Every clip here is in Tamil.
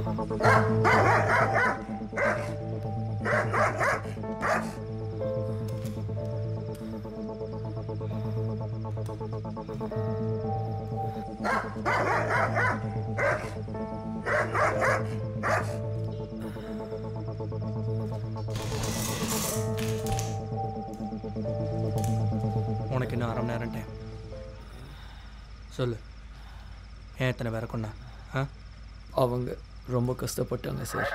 உனக்கு இன்னும் அரை மணி நேரம் டைம் சொல்லு ஏன் எத்தனை பேரை கொண்டா ஆ அவங்க ரொம்ப கஷ்டப்பட்டாங்க சார்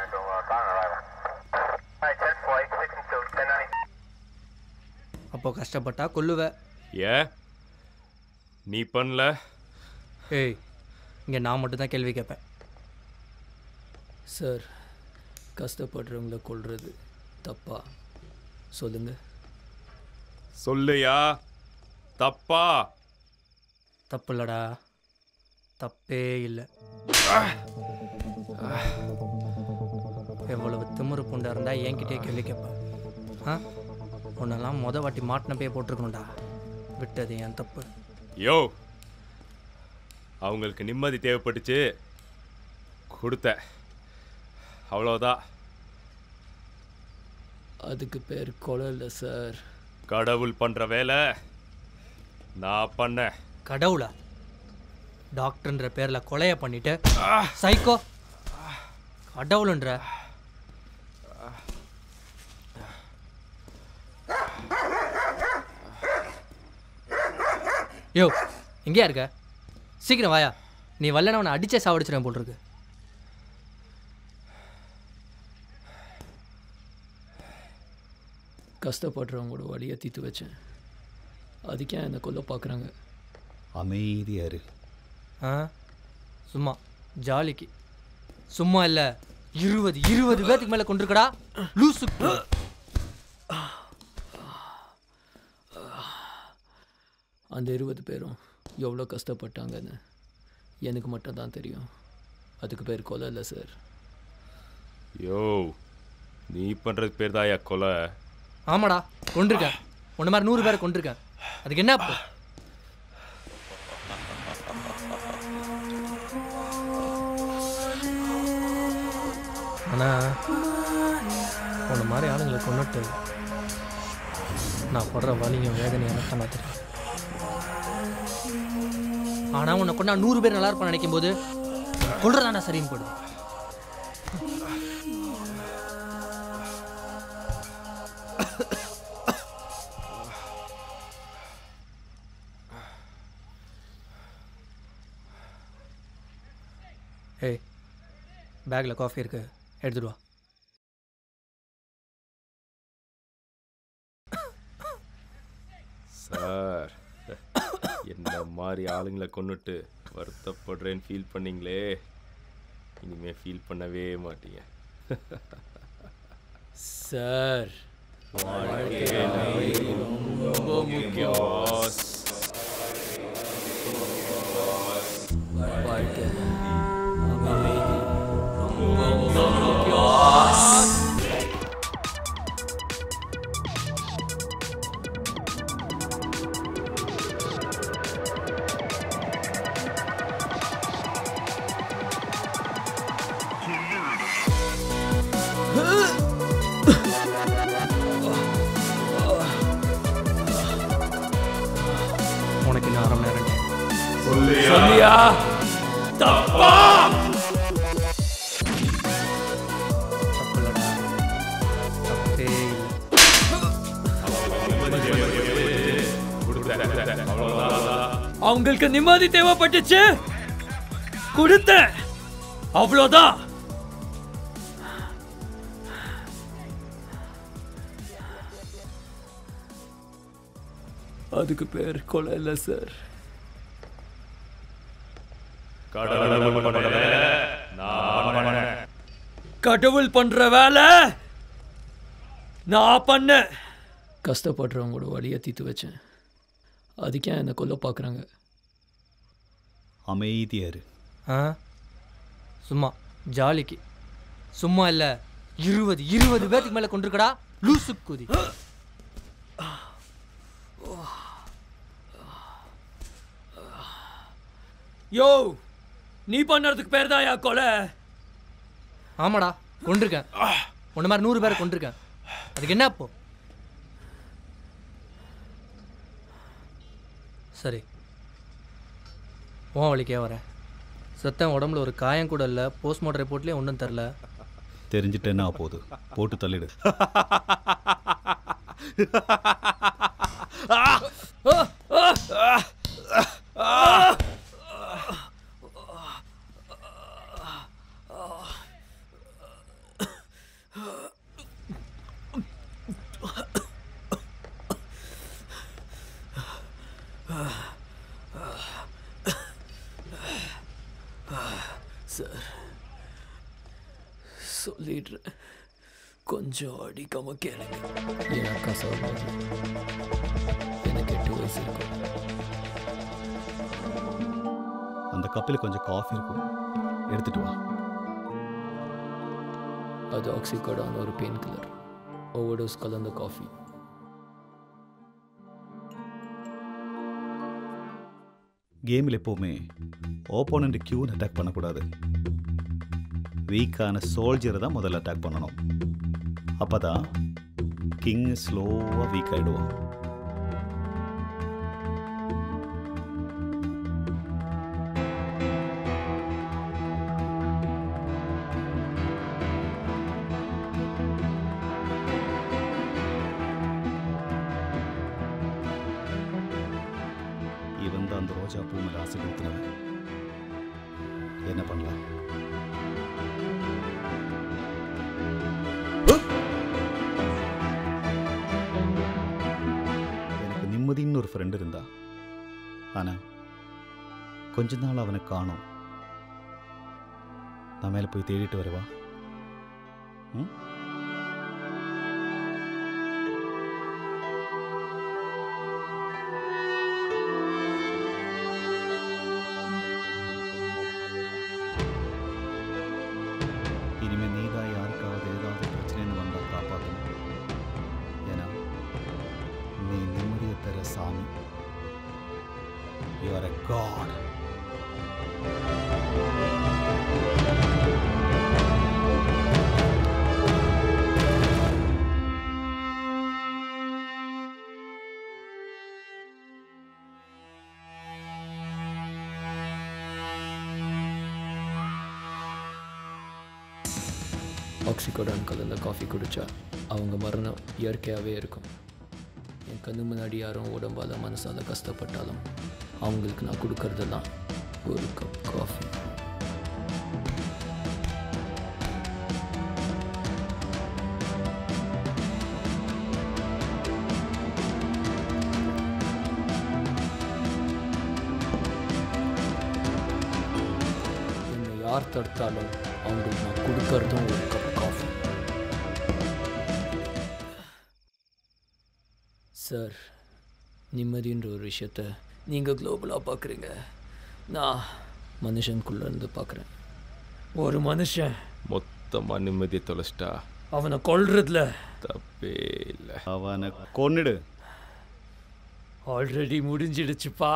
அப்போ கஷ்டப்பட்டா கொல்லுவ ஏன் நீ பண்ணல ஏய் இங்கே நான் மட்டும் தான் கேள்வி கேட்பேன் சார் கஷ்டப்படுறவங்கள கொல்றது தப்பா சொல்லுங்க சொல்லுயா தப்பா தப்பு இல்லடா தப்பே இல்லை எவ்வளவு திமிரு புண்டா இருந்தா என்கிட்டயே கேள்வி கேட்ப ஆ உன்னெல்லாம் முத வாட்டி மாட்டினப்பே போட்டிருக்கணும்டா விட்டது என் தப்பு யோ அவங்களுக்கு நிம்மதி தேவைப்பட்டுச்சு கொடுத்த அவ்வளோதான் அதுக்கு பேர் கொலை இல்லை சார் கடவுள் பண்ணுற வேலை நான் பண்ணேன் கடவுளா டாக்டர்ன்ற பேர்ல கொலைய பண்ணிட்டு சைக்கோ கடவுளுன்ற யோ எங்கேயா இருக்க சீக்கிரம் வாயா நீ வரலன்னா அவனை அடிச்சே சாவடிச்சிருவேன் போல் இருக்கு கஷ்டப்படுறவங்களோட வழியை தீர்த்து வச்சேன் அதுக்கே என்னை கொல்ல பார்க்குறாங்க அமைதியா இரு ஆ சும்மா ஜாலிக்கு சும்மா இல்ல இருபது இருபது பேத்துக்கு மேல கொண்டிருக்கடா லூசு அந்த இருபது பேரும் எவ்வளோ கஷ்டப்பட்டாங்கன்னு எனக்கு மட்டும் தான் தெரியும் அதுக்கு பேர் கொலை இல்லை சார் யோ நீ பண்ணுறது பேர் தாயா கொலை ஆமாடா கொண்டிருக்கேன் உன்ன மாதிரி நூறு பேரை கொண்டிருக்கேன் அதுக்கு என்ன அப்போ ஆனா உன்ன மாதிரி ஆளுங்களை கொண்டுட்டு நான் படுற வலியும் வேதனையும் எனக்கு தான் தெரியும் ஆனா உன்னை கொண்டா நூறு பேர் நல்லா இருப்பான்னு நினைக்கும் போது கொள்றதாண்டா சரின்னு போடு ஏய் பேக்கில் காஃபி இருக்கு எடுத்துட்டு வா சார் என்ன மாதிரி ஆளுங்களை கொன்னுட்டு வருத்தப்படுறேன்னு ஃபீல் பண்ணீங்களே இனிமே ஃபீல் பண்ணவே மாட்டீங்க சார் ரொம்ப முக்கியம் boss. வாழ்க்கை உனக்கு இன்னும் அரை மணி நேரம் time. சொல்லியா தப்பா தப்பு இல்லடா தப்பே இல்லை அவங்களுக்கு நிம்மதி தேவைப்பட்டுச்சு கொடுத்தேன் அவ்வளோதான் அதுக்கு பேர் கொலை இல்லை சார் கடவுள் பண்ண வேலை நான் பண்ணேன் கடவுள் பண்ற வேலை நான் பண்ணேன் கஷ்டப்படுறவங்களோட வழியை தீர்த்து வச்சேன் அதுக்கே என்னை கொல்ல பார்க்குறாங்க அமைதியா இரு ஆ சும்மா ஜாலிக்கு சும்மா இல்லை இருபது இருபது பேத்துக்கு மேலே கொண்டிருக்கடா லூசு குதி யோ நீ பண்ணறதுக்கு பேர் தான் யா கொலை ஆமாடா கொண்டிருக்கேன் உன்ன மாதிரி நூறு பேரை கொண்டிருக்கேன் அதுக்கு என்ன அப்போ சரி உன் வழிக்கே வரேன் செத்தன் உடம்புல ஒரு காயம் கூட இல்லை போஸ்ட்மார்ட்டம் ரிப்போர்ட்லேயே ஒன்றும் தெரில தெரிஞ்சுட்டேன்னா போகுது போட்டு தள்ளிடு சார் சொல்லிடுறேன் கொஞ்சம் அடிக்காம கேளுங்க என் அக்கா சொல்றது எனக்கு எட்டு வயசு இருக்கும் அந்த கப்பில் கொஞ்சம் காஃபி இருக்கும் எடுத்துட்டு வா அது ஆக்சிகோடான ஒரு பெயின் கில்லர் ஓவர்டோஸ் கலந்த காஃபி கேமில் எப்போவுமே ஓப்போனண்ட் கியூன்னு அட்டாக் பண்ணக்கூடாது வீக்கான சோல்ஜரை தான் முதல்ல அட்டாக் பண்ணணும் அப்போ தான் கிங் ஸ்லோவாக வீக் ஆகிடுவான் இவன் தான் அந்த ரோஜா பூ மேலே ஆசை கொடுத்துனவன் என்ன பண்ணலாம் எனக்கு நிம்மதின்னு ஒரு ஃப்ரெண்டு இருந்தா ஆனா கொஞ்ச நாள் அவனை காணோம் நான் மேலே போய் தேடிட்டு வரவா ம் இனிமே நீதான் யாருக்காவது ஏதாவது பிரச்சனைன்னு வந்தா காப்பாற்றணும் ஏன்னா நீ நிம்மதியை தர சாமி you are a god oxycodone கலந்த காஃபி குடிச்சா அவங்க மரணம் இயற்கையாகவே இருக்கும் என் கண்ணு முன்னாடி யாரும் உடம்பால் மனசால் கஷ்டப்பட்டாலும் அவங்களுக்கு நான் கொடுக்கறதெல்லாம் ஒரு கப் காஃபி என்னை யார் தடுத்தாலும் அவங்களுக்கு நான் கொடுக்கறதும் ஒரு கப் காஃபி சார் நிம்மதின்ற ஒரு விஷயத்த நீங்கள் குளோபலாக பார்க்குறீங்க நான் மனுஷனுக்குள்ள இருந்து பார்க்குறேன் ஒரு மனுஷன் மொத்தமாக நிம்மதியை தொலைச்சிட்டா அவனை கொல்றதுல தப்பே இல்லை அவனை கொன்னுடு ஆல்ரெடி முடிஞ்சிடுச்சுப்பா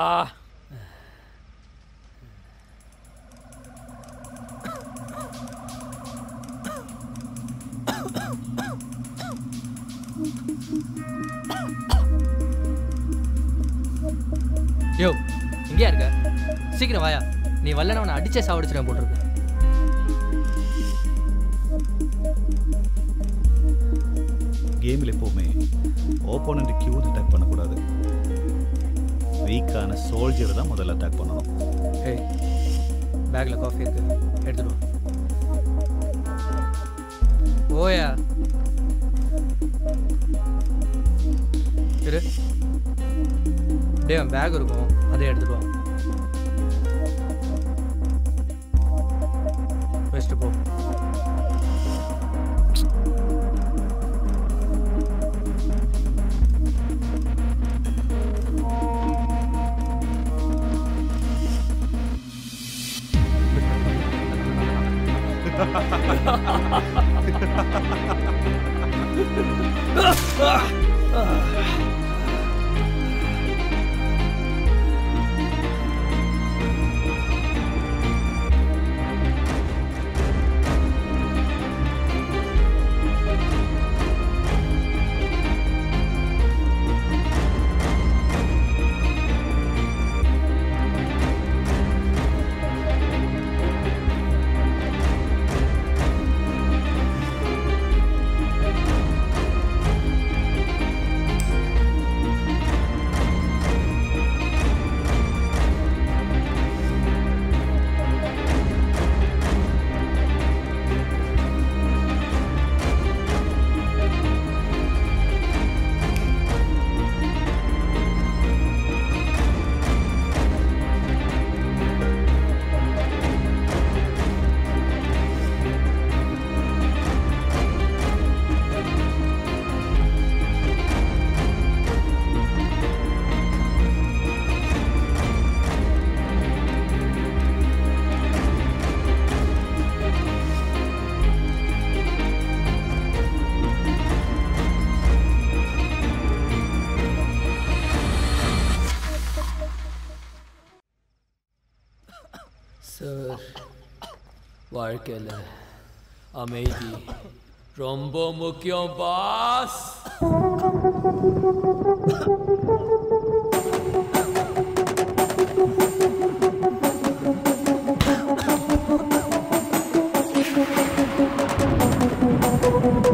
யோ எங்கேயா இருக்க சீக்கிரம் வாயா நீ வரலன்னா அவனை அடிச்சே சாவடிச்சிடேன் போட்டிருக்கு கேமில் எப்போவுமே ஓப்போனண்ட் கியூன்னு அட்டாக் பண்ணக்கூடாது வீக்கான சோல்ஜரை தான் முதல்ல அட்டாக் பண்ணணும் ஏய் பேக்கில் காஃபி இருக்கு எடுத்துட்டு வா ஓயா இரு டேய் பேக் இருக்கும் அதை எடுத்துட்டு வா வச்சுட்டு போ வாழ்க்கையில் அமைதி ரொம்ப முக்கியம் பாஸ் Thank